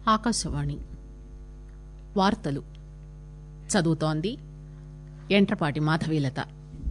ఆకాశవాణి వార్తలు చదువుతోంది ఎంట్రపాటి మాధవీలత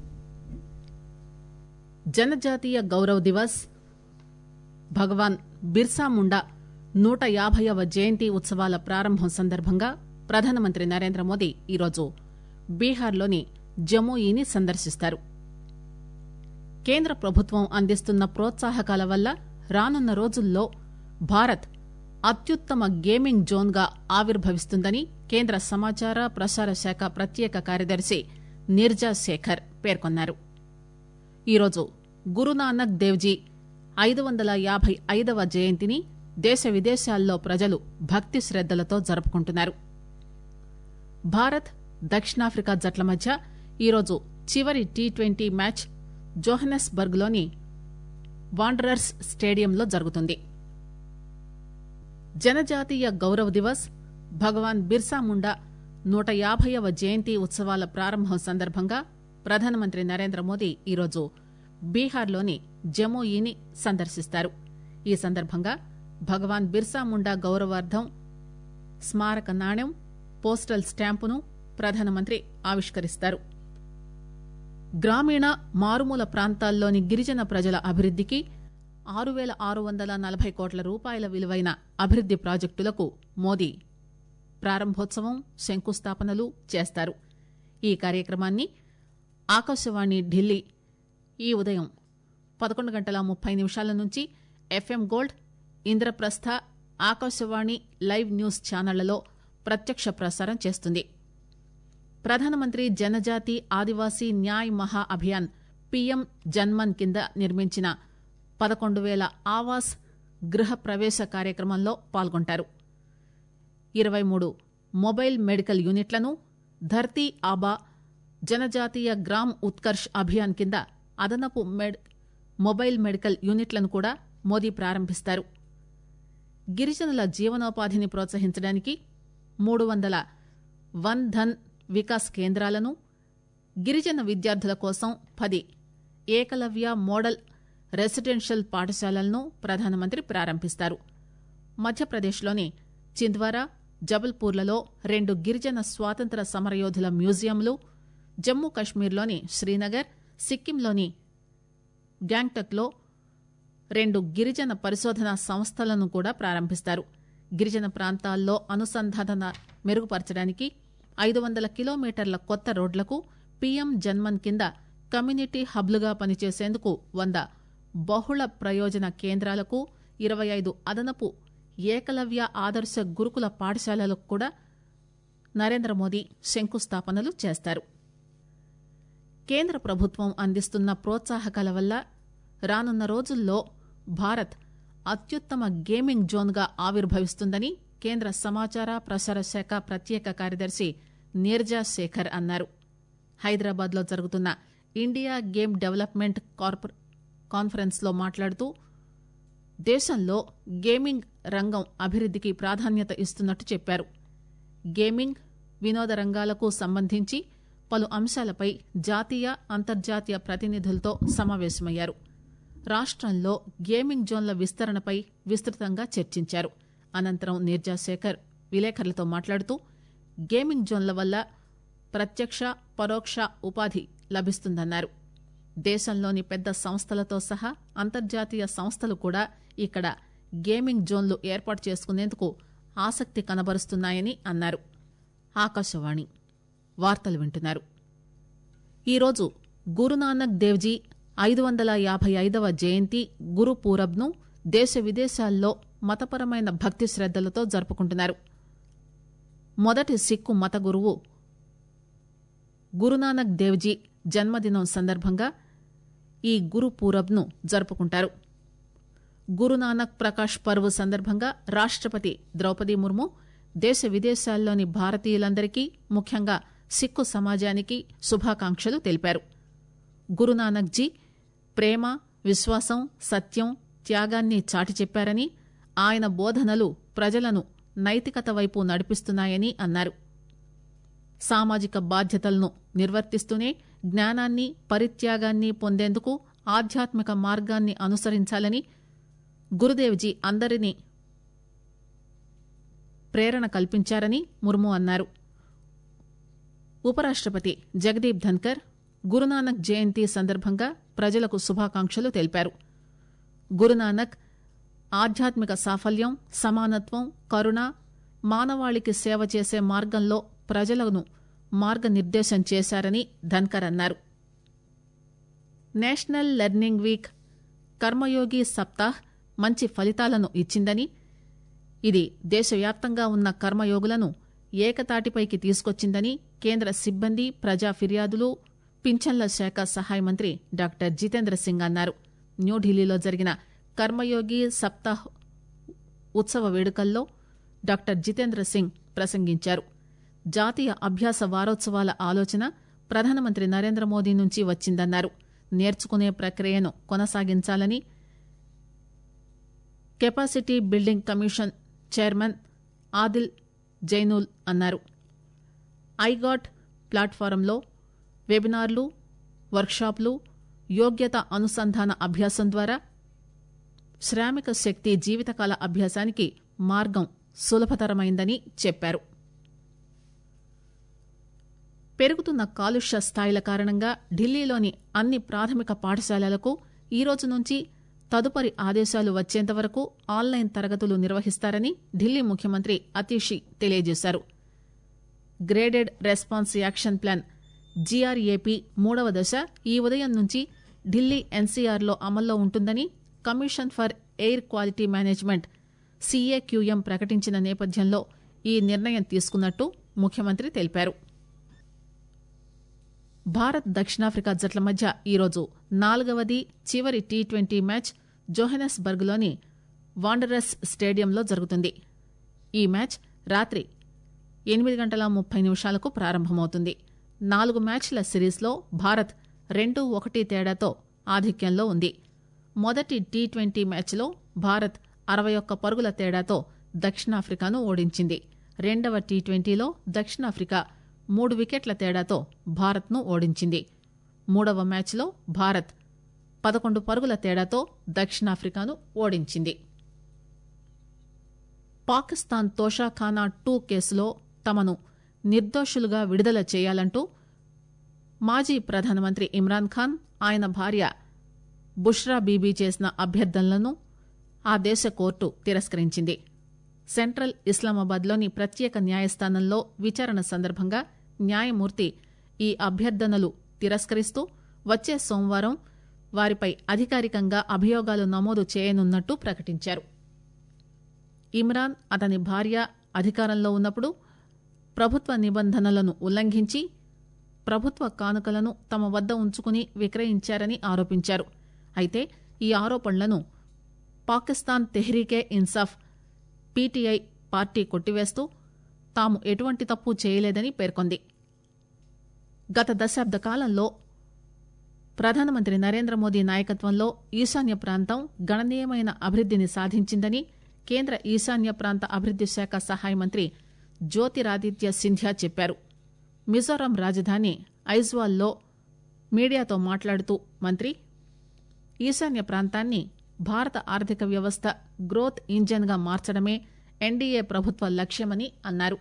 జనజాతీయ గౌరవ్ దివస్ భగవాన్ బిర్సా ముండా నూట యాభైవ జయంతి ఉత్సవాల ప్రారంభం సందర్భంగా ప్రధానమంత్రి నరేంద్ర మోదీ ఈరోజు బీహార్లోని జమూయిని సందర్శిస్తారు కేంద్ర ప్రభుత్వం అందిస్తున్న ప్రోత్సాహకాల వల్ల రానున్న రోజుల్లో భారత్ అత్యుత్తమ గేమింగ్ జోన్ గా ఆవిర్భవిస్తుందని కేంద్ర సమాచార ప్రసార శాఖ ప్రత్యేక కార్యదర్శి నిర్జా శేఖర్ పేర్కొన్నారు ఈరోజు గురునానక్ దేవ్జీ ఐదు వందల యాభై ఐదవ జయంతిని దేశ విదేశాల్లో ప్రజలు భక్తి శ్రద్దలతో జరుపుకుంటున్నారు భారత్ దక్షిణాఫ్రికా జట్ల మధ్య ఈరోజు చివరి టీ ట్వంటీ మ్యాచ్ జోహనెస్బర్గ్ లోని వాండరర్స్ స్టేడియంలో జరుగుతుంది జనజాతీయ గౌరవ్ దివస్ భగవాన్ బిర్సా ముండా నూట యాభైవ జయంతి ఉత్సవాల ప్రారంభం సందర్భంగా ప్రధానమంత్రి నరేంద్ర మోదీ ఈరోజు బీహార్లోని జమూయిని సందర్శిస్తారు ఈ సందర్భంగా భగవాన్ బిర్సా ముండా గౌరవార్థం స్మారక నాణ్యం పోస్టల్ స్టాంపును ప్రధానమంత్రి ఆవిష్కరిస్తారు గ్రామీణ మారుమూల ప్రాంతాల్లోని గిరిజన ప్రజల అభివృద్దికి ఆరు పేల ఆరు వందల నలభై కోట్ల రూపాయల విలువైన అభివృద్ది ప్రాజెక్టులకు మోదీ ప్రారంభోత్సవం శంకుస్థాపనలు చేస్తారు ఈ కార్యక్రమాన్ని ఆకాశవాణి ఢిల్లీ ఈ ఉదయం పదకొండు గంటల ముప్పై నిమిషాల నుంచి FM gold Indraprastha Akashvani live news ఛానళ్లలో ప్రత్యక్ష ప్రసారం చేస్తుంది ప్రధానమంత్రి జనజాతి ఆదివాసీ న్యాయ్ మహా అభియాన్ పీఎం జన్మన్ కింద నిర్మించిన పదకొండు పేల ఆవాస్ గృహ ప్రవేశ కార్యక్రమంలో పాల్గొంటారు ఇరవై మూడు మొబైల్ మెడికల్ యూనిట్లను ధర్తీ ఆబా జనజాతీయ గ్రామ్ ఉత్కర్ష్ అభియాన్ కింద అదనపు మెడ్ మొబైల్ మెడికల్ యూనిట్లను కూడా మోదీ ప్రారంభిస్తారు గిరిజనుల జీవనోపాధిని ప్రోత్సహించడానికి మూడు వందల వన్ ధన్ వికాస్ కేంద్రాలను గిరిజన విద్యార్థుల కోసం పది ఏకలవ్య మోడల్ రెసిడెన్షియల్ పాఠశాలలను ప్రధానమంత్రి ప్రారంభిస్తారు మధ్యప్రదేశ్లోని చింద్వారా జబల్పూర్లలో రెండు గిరిజన స్వాతంత్ర సమరయోధుల మ్యూజియంలు జమ్మూ కశ్మీర్లోని శ్రీనగర్ సిక్కింలోని గ్యాంగ్టక్లో రెండు గిరిజన పరిశోధనా సంస్థలను కూడా ప్రారంభిస్తారు గిరిజన ప్రాంతాల్లో అనుసంధాన మెరుగుపరచడానికి ఐదు వందల కిలోమీటర్ల కొత్త రోడ్లకు పీఎం జన్మన్ కింద కమ్యూనిటీ హబ్లుగా పనిచేసేందుకు వంద బహుళ ప్రయోజన కేంద్రాలకు ఇరవై ఐదు అదనపు ఏకలవ్య ఆదర్శ గురుకుల పాఠశాలలకు కూడా నరేంద్ర మోదీ శంకుస్థాపనలు చేస్తారు కేంద్ర ప్రభుత్వం అందిస్తున్న ప్రోత్సాహకాల వల్ల రానున్న రోజుల్లో భారత్ అత్యుత్తమ గేమింగ్ జోన్ గా ఆవిర్భవిస్తుందని కేంద్ర సమాచార ప్రసార శాఖ ప్రత్యేక కార్యదర్శి నీర్జా శేఖర్ అన్నారు హైదరాబాద్ లో జరుగుతున్న ఇండియా గేమ్ డెవలప్మెంట్ కాన్ఫరెన్స్ లో మాట్లాడుతూ దేశంలో గేమింగ్ రంగం అభివృద్దికి ప్రాధాన్యత ఇస్తున్నట్టు చెప్పారు గేమింగ్ వినోద రంగాలకు సంబంధించి పలు అంశాలపై జాతీయ అంతర్జాతీయ ప్రతినిధులతో సమావేశమయ్యారు రాష్టంలో గేమింగ్ జోన్ల విస్తరణపై విస్తృతంగా చర్చించారు అనంతరం నీర్జా శేఖర్ విలేకరులతో మాట్లాడుతూ గేమింగ్ జోన్ల వల్ల ప్రత్యక్ష పరోక్ష ఉపాధి లభిస్తుందన్నారు దేశంలోని పెద్ద సంస్థలతో సహా అంతర్జాతీయ సంస్థలు కూడా ఇక్కడ గేమింగ్ జోన్లు ఏర్పాటు చేసుకునేందుకు ఆసక్తి కనబరుస్తున్నాయని అన్నారు ఆకాశవాణి వార్తలు వింటున్నారు ఈరోజు గురునానక్ దేవ్జీ ఐదు వందల యాభై ఐదవ జయంతి గురు పూరబ్ను దేశ విదేశాల్లో మతపరమైన భక్తి శ్రద్దలతో జరుపుకుంటున్నారు మొదటి సిక్కు మత గురువు గురునానక్ దేవ్జీ జన్మదినం సందర్భంగా ఈ గురు పూరబ్ను జరుపుకుంటారు గురునానక్ ప్రకాష్ పర్వ్ సందర్భంగా రాష్టపతి ద్రౌపది ముర్ము దేశ విదేశాల్లోని భారతీయులందరికీ ముఖ్యంగా సిక్కు సమాజానికి శుభాకాంక్షలు తెలిపారు గురునానక్ జీ ప్రేమ విశ్వాసం సత్యం త్యాగాన్ని చాటి చెప్పారని ఆయన బోధనలు ప్రజలను నైతికత వైపు నడిపిస్తున్నాయని అన్నారు సామాజిక బాధ్యతలను నిర్వర్తిస్తూనే జ్ఞానాన్ని పరిత్యాగాన్ని పొందేందుకు ఆధ్యాత్మిక మార్గాన్ని అనుసరించాలని గురుదేవ్జీ అందరినీ ప్రేరణ కల్పించారని ముర్ము అన్నారు ఉపరాష్టపతి జగదీప్ ధన్కర్ గురునానక్ జయంతి సందర్భంగా ప్రజలకు శుభాకాంక్షలు తెలిపారు గురునానక్ ఆధ్యాత్మిక సాఫల్యం సమానత్వం కరుణ మానవాళికి సేవ చేసే మార్గంలో ప్రజలను మార్గనిర్దేశం చేశారని ధన్కర్ అన్నారు national learning week Karmayogi Saptah మంచి ఫలితాలను ఇచ్చిందని ఇది దేశవ్యాప్తంగా ఉన్న కర్మయోగులను ఏకతాటిపైకి తీసుకొచ్చిందని కేంద్ర సిబ్బంది ప్రజా ఫిర్యాదులు పింఛన్ల శాఖ సహాయ మంత్రి డాక్టర్ జితేంద్ర సింగ్ అన్నారు న్యూఢిల్లీలో జరిగిన కర్మయోగి సప్తాహ్ ఉత్సవ వేడుకల్లో డాక్టర్ జితేంద్ర సింగ్ ప్రసంగించారు జాతీయ అభ్యాస వారోత్సవాల ఆలోచన ప్రధానమంత్రి నరేంద్ర మోదీ నుంచి వచ్చిందన్నారు నేర్చుకునే ప్రక్రియను కొనసాగించాలని capacity building commission chairman Adil Zainul అన్నారు ఐగాట్ ప్లాట్ఫారంలో వెబినార్లు వర్క్షాప్లు యోగ్యత అనుసంధాన అభ్యాసం ద్వారా శ్రామిక శక్తి జీవితకాల అభ్యాసానికి మార్గం సులభతరమైందని చెప్పారు పెరుగుతున్న కాలుష్య స్థాయిల కారణంగా ఢిల్లీలోని అన్ని ప్రాథమిక పాఠశాలలకు ఈ రోజు నుంచి తదుపరి ఆదేశాలు వచ్చేంత వరకు ఆన్లైన్ తరగతులు నిర్వహిస్తారని ఢిల్లీ ముఖ్యమంత్రి అతీషి తెలియజేశారు graded response action plan GRAP మూడవ దశ ఈ ఉదయం నుంచి ఢిల్లీ ఎన్సీఆర్లో అమల్లో ఉంటుందని commission for air quality management CAQM ప్రకటించిన నేపథ్యంలో ఈ నిర్ణయం తీసుకున్నట్టు ముఖ్యమంత్రి తెలిపారు భారత్ దక్షిణాఫ్రికా జట్ల మధ్య ఈరోజు నాలుగవది చివరి టీ ట్వంటీ మ్యాచ్ జోహెనస్బర్గ్లోని వాండరస్ స్టేడియంలో జరుగుతుంది ఈ మ్యాచ్ రాత్రి ఎనిమిది గంటల ముప్పై నిమిషాలకు ప్రారంభమవుతుంది నాలుగు మ్యాచ్ల సిరీస్లో భారత్ రెండు ఒకటి తేడాతో ఆధిక్యంలో ఉంది మొదటి టీ ట్వంటీ మ్యాచ్లో భారత్ అరవై ఒక్క పరుగుల తేడాతో దక్షిణాఫ్రికాను ఓడించింది రెండవ టీ ట్వంటీలో దక్షిణాఫ్రికా మూడు వికెట్ల తేడాతో భారత్ను ఓడించింది మూడవ మ్యాచ్లో భారత్ పదకొండు పరుగుల తేడాతో దక్షిణాఫ్రికాను ఓడించింది పాకిస్తాన్ తోషాఖానా టూ కేసులో తమను నిర్దోషులుగా విడుదల చేయాలంటూ మాజీ ప్రధానమంత్రి ఇమ్రాన్ ఖాన్ ఆయన భార్య బుష్రా బీబీ చేసిన అభ్యర్థనలను ఆ దేశ కోర్టు తిరస్కరించింది సెంట్రల్ ఇస్లామాబాద్లోని ప్రత్యేక న్యాయస్థానంలో విచారణ సందర్భంగా న్యాయమూర్తి ఈ అభ్యర్థనలు తిరస్కరిస్తూ వచ్చే సోమవారం వారిపై అధికారికంగా అభియోగాలు నమోదు చేయనున్నట్టు ప్రకటించారు ఇమ్రాన్ అతని భార్య అధికారంలో ఉన్నప్పుడు ప్రభుత్వ నిబంధనలను ఉల్లంఘించి ప్రభుత్వ కానుకలను తమ వద్ద ఉంచుకుని విక్రయించారని ఆరోపించారు అయితే ఈ ఆరోపణలను పాకిస్తాన్ తెహ్రీకే ఇన్సాఫ్ పీటీఐ పార్టీ కొట్టివేస్తూ తాము ఎటువంటి తప్పు చేయలేదని పేర్కొంది గత దశాబ్ద కాలంలో ప్రధానమంత్రి నరేంద్ర మోదీ నాయకత్వంలో ఈశాన్య ప్రాంతం గణనీయమైన అభివృద్దిని సాధించిందని కేంద్ర ఈశాన్య ప్రాంత అభివృద్ది శాఖ సహాయ మంత్రి జ్యోతిరాదిత్య సింధ్యా చెప్పారు మిజోరాం రాజధాని ఐజ్వాల్లో మీడియాతో మాట్లాడుతూ మంత్రి ఈశాన్య ప్రాంతాన్ని భారత ఆర్థిక వ్యవస్థ గ్రోత్ ఇంజన్ గా మార్చడమే ఎన్డీఏ ప్రభుత్వ లక్ష్యమని అన్నారు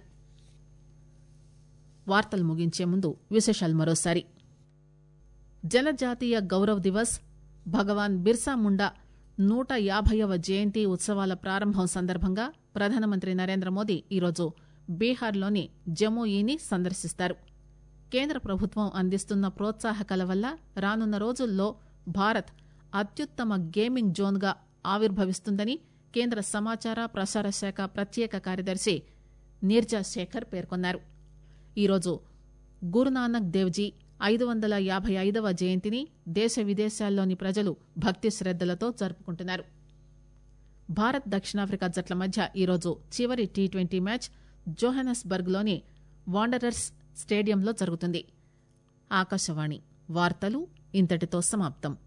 వార్తలు ముగించే ముందు విశేషాలు మరోసారి జనజాతీయ గౌరవ్ దివస్ భగవాన్ బిర్సా ముండా నూట యాభైవ జయంతి ఉత్సవాల ప్రారంభం సందర్భంగా ప్రధానమంత్రి నరేంద్ర మోదీ ఈరోజు బీహార్లోని జమూయిని సందర్శిస్తారు కేంద్ర ప్రభుత్వం అందిస్తున్న ప్రోత్సాహకాల వల్ల రానున్న రోజుల్లో భారత్ అత్యుత్తమ గేమింగ్ జోన్గా ఆవిర్భవిస్తుందని కేంద్ర సమాచార ప్రసార శాఖ ప్రత్యేక కార్యదర్శి నీర్జా శేఖర్ పేర్కొన్నారు ఈరోజు గురునానక్ దేవ్జీ ఐదు వందల యాభై ఐదవ జయంతిని దేశ విదేశాల్లోని ప్రజలు భక్తి శ్రద్దలతో జరుపుకుంటున్నారు భారత్ దక్షిణాఫ్రికా జట్ల మధ్య ఈరోజు చివరి టీ ట్వంటీ మ్యాచ్ జోహెనస్బర్గ్లోని వాండరర్స్ స్టేడియంలో జరుగుతుంది ఆకాశవాణి వార్తలు ఇంతటితో సమాప్తం